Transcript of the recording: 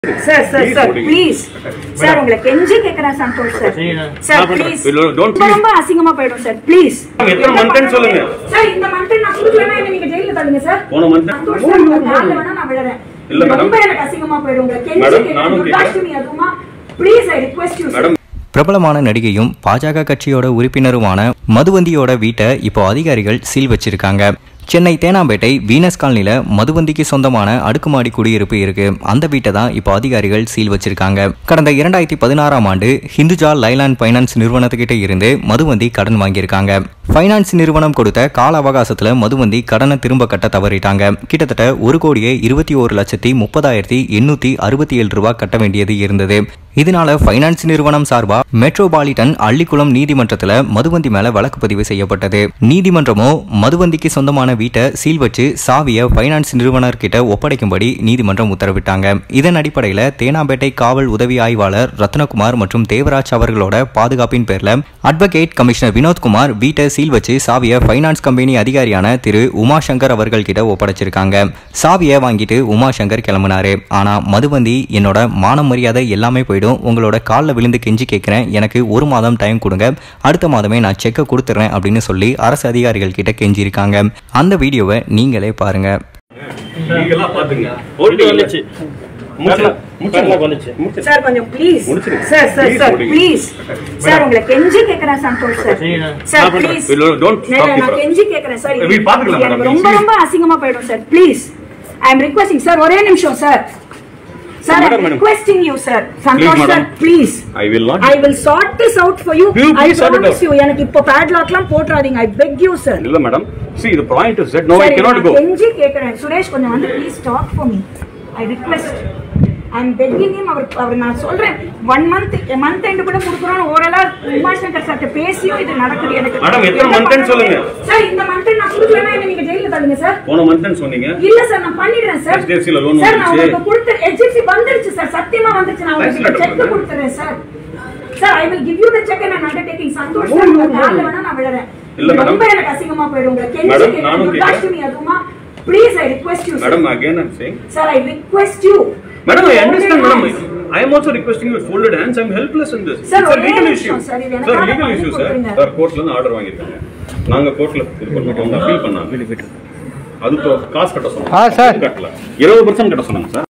Sir sir Please, sir ஓடிங்க. Please sir உங்களை கெஞ்சி கேக்குறேன் சந்தோஷ் சார் சார் நான் பண்றேன். ப்ளீஸ் இல்ல, don't please. ரொம்ப அசிங்கமா போயிடும் சார் ப்ளீஸ் எத்தனை month சொல்லுங்க. சார் இந்த மந்த் நான் கொடுக்கலன்னா என்ன நீங்க ஜெயில தள்ளுங்க சார் போன month- சந்தோஷ் சார் உங்க கால்ல வேணா நான் விழறேன் இல்ல, madam. ரொம்ப எனக்கு அசிங்கமா போயிடும் உங்களை கெஞ்சி Madam, கேக்குறேன் நானும் துர்காஷ்டமி அதுமா please I request you sir madam பிரபலமான நடிகையும் பாஜக கட்சியோட உறுப்பினருமான மதுவந்தியோட வீட்டை இப்போ அதிகாரிகள் சீல் வச்சிருக்காங்க சென்னை தேனாம்பேட்டை வீனஸ் காலனில மதுவந்திக்கு சொந்தமான அடுக்குமாடி குடியிருப்பு இருக்கு அந்த வீட்டை தான் இப்போ அதிகாரிகள் சீல் வச்சிருக்காங்க கடந்த இரண்டாயிரத்தி பதினாறாம் ஆண்டு ஹிந்துஜா லைலாண்ட் பைனான்ஸ் நிறுவனத்துக்கிட்ட இருந்து மதுவந்தி கடன் வாங்கியிருக்காங்க ஃபைனான்ஸ் நிறுவனம் கொடுத்த கால அவகாசத்துல மதுவந்தி கடனை திரும்ப கட்ட தவறிட்டாங்க கிட்டத்தட்ட ஒரு கோடியே இருபத்தி ஒரு லட்சத்தி முப்பதாயிரத்தி எண்ணூத்தி அறுபத்தி ஏழு ரூபாய் கட்ட வேண்டியது இருந்தது இதனால ஃபைனான்ஸ் நிறுவனம் சார்பா மெட்ரோபாலிட்டன் அள்ளிக்குளம் நீதிமன்றத்துல மதுவந்தி மேல வழக்கு பதிவு செய்யப்பட்டது நீதிமன்றமோ மதுவந்திக்கு சொந்தமான வீட்டை சீல் வச்சு சாவிய ஃபைனான்ஸ் நிறுவனர்கிட்ட ஒப்படைக்கும்படி நீதிமன்றம் உத்தரவிட்டாங்க இதன் அடிப்படையில தேனாம்பேட்டை காவல் உதவி ஆய்வாளர் ரத்னகுமார் மற்றும் தேவராஜ் அவர்களோட பாதுகாப்பின் பேர்ல அட்வொகேட் கமிஷனர் வினோத்குமார் வீட்டை சீல் வச்சு சாவிய ஃபைனான்ஸ் கம்பெனி அதிகாரியான திரு உமாசங்கர் அவர்கள் கிட்ட ஒப்படைச்சிருக்காங்க சாவியை வாங்கிட்டு உமாசங்கர் கிளம்பினாரு ஆனா மதுவந்தி என்னோட மானம் மரியாதை எல்லாமே போயிடும் உங்களோட காலில் விழுந்து கெஞ்சி கேட்கிறேன் எனக்கு ஒரு மாதம் டைம் கொடுங்க அடுத்த மாதமே நான் செக்கை கொடுத்துறேன் அப்படின்னு சொல்லி அரசு அதிகாரிகள் கிட்ட கெஞ்சிருக்காங்க அந்த வீடியோவை நீங்களே பாருங்க நீங்களா பாத்துங்க ஓட்டு வந்துச்சு முடிச்சிடலாம். முடிச்சிடலாம் வந்துச்சு முடிச்சிடலாம். சார் கொஞ்சம் ப்ளீஸ் முடிச்சிருங்க. சார் சார் Please சார் ஓடிங்க. ப்ளீஸ் சார் உங்களை கெஞ்சி கேக்குறேன் சந்தோஷ் சார் சரிங்க. சார் நான் பண்றேன். ப்ளீஸ் இல்ல, don't stop நான் it. கெஞ்சி கேக்குறேன் சார் We பாத்துக்கலாம், எனக்கு madam. ரொம்ப Please. ரொம்ப அசிங்கமா போயிடும் sir please I am requesting sir ஒரே நிமிஷம் sir sir I Madam, madam. Requesting you sir Santhosh madam. Sir please I will not. I will sort this out for you You ஐ please sort it promise out. You எனக்கு இப்போ பேட்லாக்லாம் போட்றாதீங்க I beg you sir இல்ல madam see the point is that no I சரி, cannot நான் go கெஞ்சி கேக்குறேன் சுரேஷ் கொஞ்சம் வந்து please talk for me I request I am begging him அவர் அவர் நான் சொல்றேன் ஒன் மந்த் மந்த் எண்ட் கூட கொடுக்குறோம் ஓரளா உமாசங்கர் சார்ட்ட பேசியும் இது நடக்குது எனக்கு Madam, எத்தனை என்ன month ன்னு பண்ண- சொல்லுங்க. சார் இந்த மந்த் நான் கொடுக்கலன்னா என்ன நீங்க ஜெயில தள்ளுங்க சார் போன மந்த் சொன்னீங்க இல்ல சார் நான் பண்ணிடுறேன் சார் HDFC ல loan சார் நான் வந்துருச்சு. உங்களுக்கு கொடுத்து HDFC வந்துருச்சு சார் சத்தியமா வந்துருச்சு நான் Nice உங்களுக்கு letter செக் பண்ணுங்க. கொடுத்துறேன் sir sir I will give you the cheque and undertaking Santhosh sir உங்க கால்ல வேணா நான் விழறேன் இல்ல, madam. ரொம்ப எனக்கு அசிங்கமா போயிடும் உங்க கெஞ்சி Madam, கேக்குறேன். நானும் கேக்குறேன். துர்காஷ்டமி அதுமா please I request you sir madam again I'm saying sir I request you Madam, I understand, madam. I am also requesting you with folded hands. I'm helpless in this. Sir, It's a ஒரே legal நிமிஷம், issue. sir. இது Sir, எனக்காக legal பண்ணி issue, sir. கொடுத்துருங்க. Sir, courtல இருந்து order வாங்கிருக்காங்க நாங்க கோர்ட்ல இது பண்ணோம் அவங்க அப்பீல் பண்ணாங்க அது காசு கட்ட சொன்னாங்க கட்டல இருபது பர்சன்ட் கட்ட சொன்னாங்க சார்